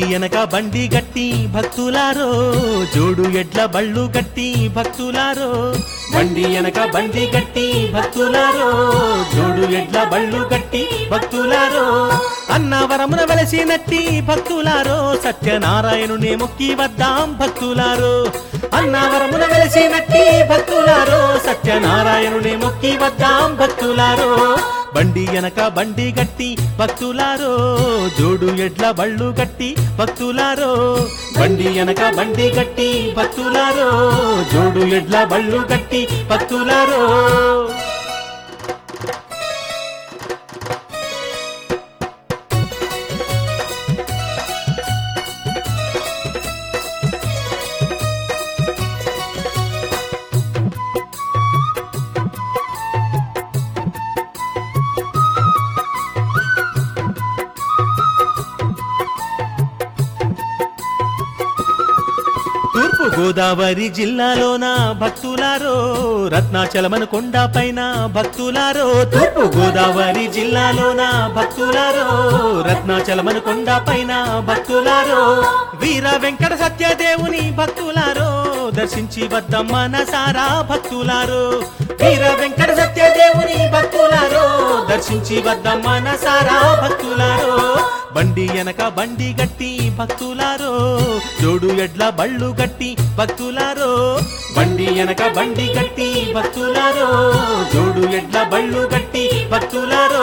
ఎనక బండి గట్టి భక్తులారో జోడు ఎడ్ల బళ్ళు గట్టి భక్తులారో బండి ఎనక బండి గట్టి భక్తులారో జోడు ఎడ్ల బళ్ళు గట్టి భక్తులారో అన్నవరమున వెలసినట్టి భక్తులారో సత్యనారాయణుని మొక్కి వద్దాం భక్తులారో అన్నవరమున వెలసినట్టి భక్తులారో సత్యనారాయణుని మొక్కి వద్దాం భక్తులారో బండి ఎనక బండి గట్టి భక్తులారో జోడు ఎడ్ల బళ్ళు గట్టి భక్తులారో బండి ఎనక బండి గట్టి భక్తులారో జోడు ఎడ్ల బళ్ళు గట్టి భక్తులారో తూర్పు గోదావరి జిల్లాలోన భక్తులారో రత్నాచలమన కొండ పైన భక్తులారో తూర్పు గోదావరి జిల్లాలోన భక్తులారో రత్నాచలమన కొండ పైన భక్తులారో వీర వెంకట సత్యదేవుని భక్తులారో దర్శించి వద్దమ్మ నసారా భక్తులారో వీర వెంకట సత్యదేవుని భక్తులారో దర్శించి వద్దమ్మ నసారా భక్తులారో బండి ఎనక బండి గట్టి భక్తులారో జోడు ఎడ్ల బళ్ళు గట్టి భక్తులారో బండి ఎనక బండి గట్టి భక్తులారో జోడు ఎడ్ల బళ్ళు గట్టి భక్తులారో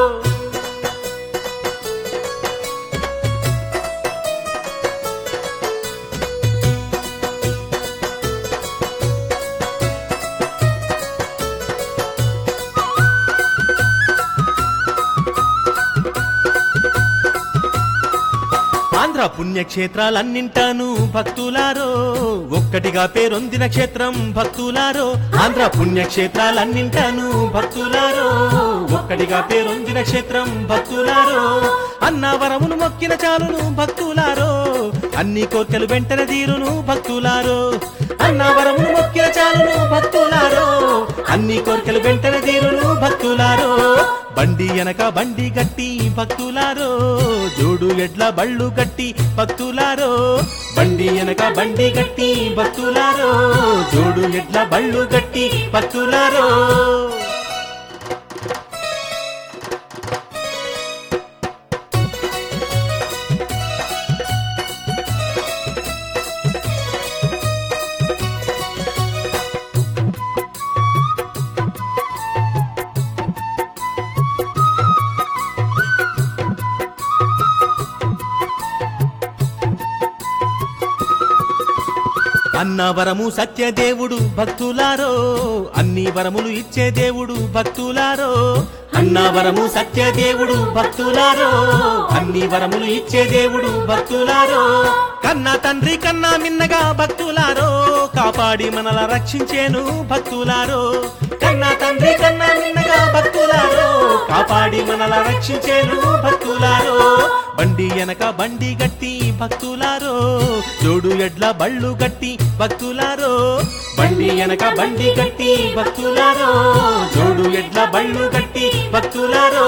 ఆంధ్ర పుణ్యక్షేత్రాలన్నింటాను భక్తులారో ఒక్కటిగా పేరొందిన క్షేత్రం భక్తులారో ఆంధ్ర పుణ్యక్షేత్రాలన్నింటాను భక్తులారో ఒక్కటిగా పేరొందిన క్షేత్రం భక్తులారో అన్నవరమును మొక్కిన చాలును భక్తులారో అన్ని కోర్కెలు వెంటనే తీరును భక్తులారో అన్నవరమును మొక్కిన చాలును భక్తులారో అన్ని కోర్కెలు వెంటనే తీరును భక్తులారో బండి ఎనక బండి గట్టి భక్తులారో జోడు ఎడ్ల బళ్ళు గట్టి భక్తులారో బండి ఎనక బండి గట్టి భక్తులారో జోడు ఎడ్ల బళ్ళు గట్టి భక్తులారో అన్నవరము సత్యదేవుడు భక్తులారో అన్ని వరములు ఇచ్చే దేవుడు భక్తులారో అన్నవరము సత్యదేవుడు భక్తులారో అన్ని వరములు ఇచ్చే దేవుడు భక్తులారో కన్నా తండ్రి కన్నా మిన్నగా భక్తులారో కాపాడి మనల రక్షించేను భక్తులారో కన్నా తండ్రి కన్నా మిన్నగా భక్తులారో కాపాడి మనల రక్షించేను భక్తులారో బండి ఎనక బండి గట్టి భక్తులారో జోడు ఎడ్ల బళ్ళు గట్టి భక్తులారో బండి ఎనక బండి గట్టి భక్తులారో జోడు ఎడ్ల బళ్ళు గట్టి భక్తులారో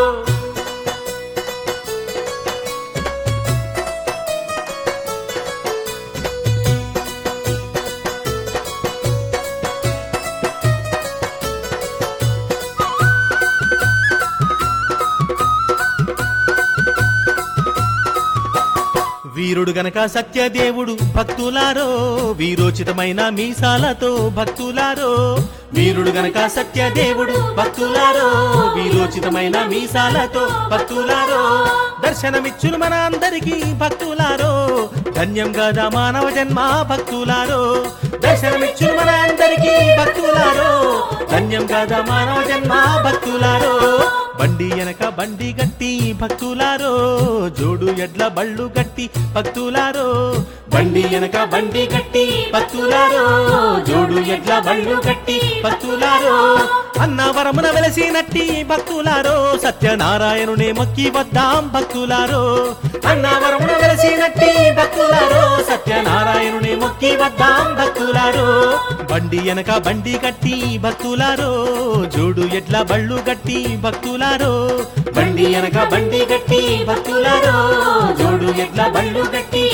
వీరుడు గనక సత్యదేవుడు భక్తులారో వీరోచితమైన మీసాలతో భక్తులారో వీరుడు గనక సత్యదేవుడు భక్తులారో వీరోచితమైన మీసాలతో భక్తులారో దర్శనమిచ్చును మన అందరికీ భక్తులారో ధన్యం గదా మానవ జన్మ భక్తులారో దర్శనమిచ్చును మన అందరికీ భక్తులారో ధన్యం గదా మానవ జన్మ భక్తులారో బండి ఎనక బండి గట్టి భక్తులారో జోడు ఎడ్ల బళ్ళు గట్టి భక్తులారో బండి ఎనక బండి గట్టి భక్తులారో జోడు ఎడ్ల బళ్ళు గట్టి భక్తులారో అన్నవరమున వెలసినట్టి భక్తులారో సత్యనారాయణునే మొక్కి వద్దాం భక్తులారో అన్నవరమున వెలసినట్టి భక్తులారో సత్యనారాయణునే మొక్కి వద్దాం భక్తులారో బండి ఎనక బండి గట్టి భక్తులారో జోడు ఎడ్ల బళ్ళు గట్టి భక్తులారో బండి ఎనక బండి గట్టి భక్తులారో జోడు ఎడ్ల బళ్ళు గట్టి